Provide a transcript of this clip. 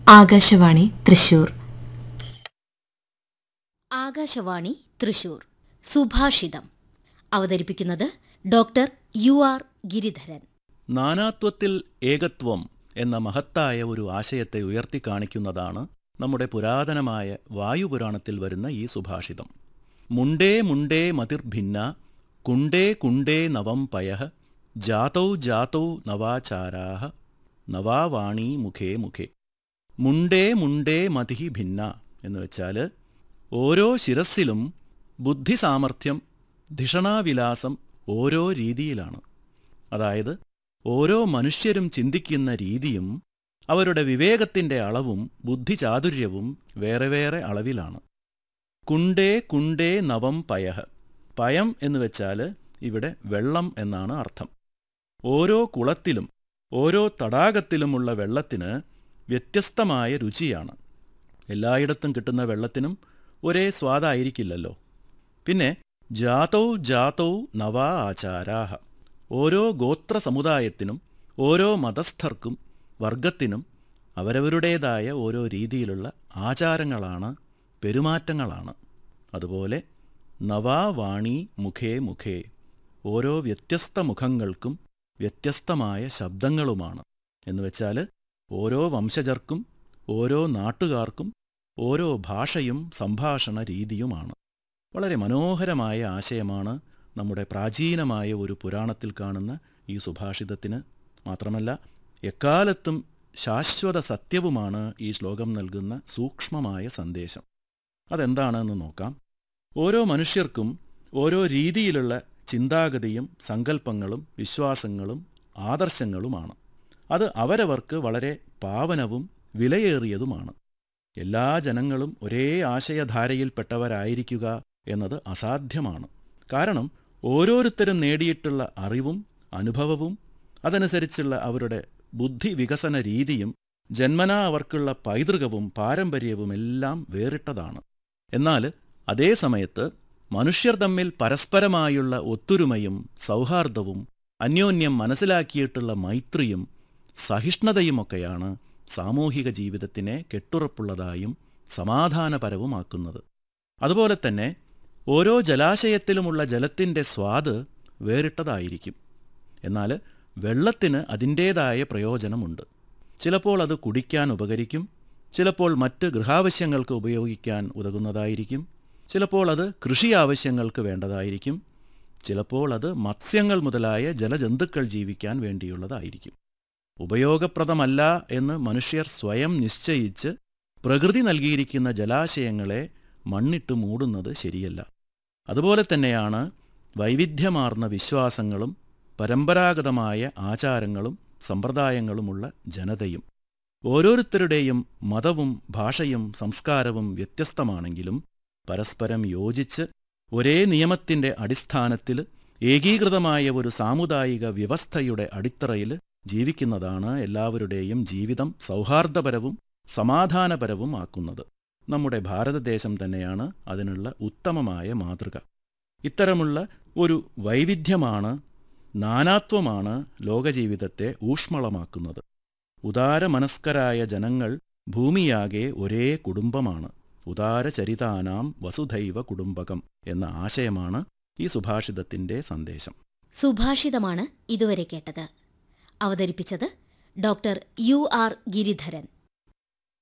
ആകാശവാണി തൃശൂർ ആകാശവാണി തൃശൂർ സുഭാഷിതം അവതരിപ്പിക്കുന്നത് doctor you are Giridharan നാനാത്വത്തിൽ ഏകത്വം എന്ന മഹത്തായ ഒരു ആശയത്തെ ഉയർത്തിക്കാണിക്കുന്നതാണ് നമ്മുടെ പുരാതനമായ വായുപുരാണത്തിൽ വരുന്ന ഈ സുഭാഷിതം മുണ്ടേ മുണ്ടേ മതിർഭിന്ന കുണ്ടേ കുണ്ടേ നവം പയഃ ജാതൗ ജാതൗ നവാചാരാഹ നവാവാണി മുഖേ മുഖേ മുണ്ടേ മുണ്ടേ മതിഹി ഭിന്ന എന്ന് വെച്ചാൽ ഓരോ ശിരസ്സിലും ബുദ്ധിസാമർഥ്യം ധിഷണാവിലാസം ഓരോ രീതിയിലാണ് അതായത് ഓരോ മനുഷ്യരും ചിന്തിക്കുന്ന രീതിയും അവരുടെ വിവേകത്തിന്റെ അളവും ബുദ്ധിചാതുര്യവും വേറെ വേറെ അളവിലാണ് കുണ്ടേ കുണ്ടേ നവം പയഃ പയം എന്ന് വെച്ചാൽ ഇവിടെ വെള്ളം എന്നാണ് അർത്ഥം ഓരോ കുളത്തിലും ഓരോ തടാകത്തിലുമുള്ള വെള്ളത്തിന് വ്യത്യസ്തമായ രുചിയാണ് എല്ലായിടത്തും കിട്ടുന്ന വെള്ളത്തിനും ഒരേ സ്വാദായിരിക്കില്ലല്ലോ പിന്നെ ജാതൗ ജാതൗ നവാ ആചാരാഹ ഓരോ ഗോത്ര സമുദായത്തിനും ഓരോ മതസ്ഥർക്കും വർഗത്തിനും അവരവരുടേതായ ഓരോ രീതിയിലുള്ള ആചാരങ്ങളാണ് പെരുമാറ്റങ്ങളാണ് അതുപോലെ നവാവാണി മുഖേ മുഖേ ഓരോ വ്യത്യസ്ത മുഖങ്ങൾക്കും വ്യത്യസ്തമായ ശബ്ദങ്ങളുമാണ് എന്നുവെച്ചാൽ ഓരോ വംശജർക്കും ഓരോ നാട്ടുകാർക്കും ഓരോ ഭാഷയും സംഭാഷണ രീതിയുമാണ് വളരെ മനോഹരമായ ആശയമാണ് നമ്മുടെ പ്രാചീനമായ ഒരു പുരാണത്തിൽ കാണുന്ന ഈ സുഭാഷിതത്തിന് മാത്രമല്ല എക്കാലത്തും ശാശ്വത സത്യവുമാണ് ഈ ശ്ലോകം നൽകുന്ന സൂക്ഷ്മമായ സന്ദേശം അതെന്താണെന്ന് നോക്കാം ഓരോ മനുഷ്യർക്കും ഓരോ രീതിയിലുള്ള ചിന്താഗതിയും സങ്കല്പങ്ങളും വിശ്വാസങ്ങളും ആദർശങ്ങളുമാണ് അത് അവരവർക്ക് വളരെ പാവനവും വിലയേറിയതുമാണ് എല്ലാ ജനങ്ങളും ഒരേ ആശയധാരയിൽപ്പെട്ടവരായിരിക്കുക എന്നത് അസാധ്യമാണ് കാരണം ഓരോരുത്തരും നേടിയിട്ടുള്ള അറിവും അനുഭവവും അതനുസരിച്ചുള്ള അവരുടെ ബുദ്ധി വികസന രീതിയും ജന്മനാ അവർക്കുള്ള പൈതൃകവും പാരമ്പര്യവുമെല്ലാം വേറിട്ടതാണ് എന്നാൽ അതേ സമയത്ത് മനുഷ്യർ തമ്മിൽ പരസ്പരമായുള്ള ഒത്തൊരുമയും സൗഹാർദ്ദവും അന്യോന്യം മനസ്സിലാക്കിയിട്ടുള്ള മൈത്രിയും സഹിഷ്ണുതയുമൊക്കെയാണ് സാമൂഹിക ജീവിതത്തിനെ കെട്ടുറപ്പുള്ളതായും സമാധാനപരവുമാക്കുന്നത് അതുപോലെ തന്നെ ഓരോ ജലാശയത്തിലുമുള്ള ജലത്തിൻ്റെ സ്വാദ് വേറിട്ടതായിരിക്കും എന്നാൽ വെള്ളത്തിന് അതിൻ്റേതായ പ്രയോജനമുണ്ട് ചിലപ്പോൾ അത് കുടിക്കാൻ ഉപകരിക്കും ചിലപ്പോൾ മറ്റ് ഗൃഹാവശ്യങ്ങൾക്ക് ഉപയോഗിക്കാൻ ഉതകുന്നതായിരിക്കും ചിലപ്പോൾ അത് കൃഷി ആവശ്യങ്ങൾക്ക് വേണ്ടതായിരിക്കും ചിലപ്പോൾ അത് മത്സ്യങ്ങൾ മുതലായ ജലജന്തുക്കൾ ജീവിക്കാൻ വേണ്ടിയുള്ളതായിരിക്കും ഉപയോഗപ്രദമല്ല എന്ന് മനുഷ്യർ സ്വയം നിശ്ചയിച്ച് പ്രകൃതി നൽകിയിരിക്കുന്ന ജലാശയങ്ങളെ മണ്ണിട്ട് മൂടുന്നത് ശരിയല്ല അതുപോലെ തന്നെയാണ് വൈവിധ്യമാർന്ന വിശ്വാസങ്ങളും പരമ്പരാഗതമായ ആചാരങ്ങളും സമ്പ്രദായങ്ങളുമുള്ള ജനതയും ഓരോരുത്തരുടെയും മതവും ഭാഷയും സംസ്കാരവും വ്യത്യസ്തമാണെങ്കിലും പരസ്പരം യോജിച്ച് ഒരേ നിയമത്തിന്റെ അടിസ്ഥാനത്തിൽ ഏകീകൃതമായ ഒരു സാമുദായിക വ്യവസ്ഥയുടെ അടിത്തറയിൽ ജീവിക്കുന്നതാണ് എല്ലാവരുടെയും ജീവിതം സൗഹാർദ്ദപരവും സമാധാനപരവും ആക്കുന്നത് നമ്മുടെ ഭാരതദേശം തന്നെയാണ് അതിനുള്ള ഉത്തമമായ മാതൃക ഇത്തരമുള്ള ഒരു വൈവിധ്യമാണ് നാനാത്വമാണ് ലോകജീവിതത്തെ ഊഷ്മളമാക്കുന്നത് ഉദാരമനസ്കരായ ജനങ്ങൾ ഭൂമിയാകെ ഒരേ കുടുംബമാണ് ഉദാരചരിതാനാം വസുധൈവ കുടുംബകം എന്ന ആശയമാണ് ഈ സുഭാഷിതത്തിന്റെ സന്ദേശം സുഭാഷിതമാണ് ഇതുവരെ കേട്ടത് അവതരിപ്പിച്ചത് ഡോക്ടർ യു ആർ ഗിരിധരൻ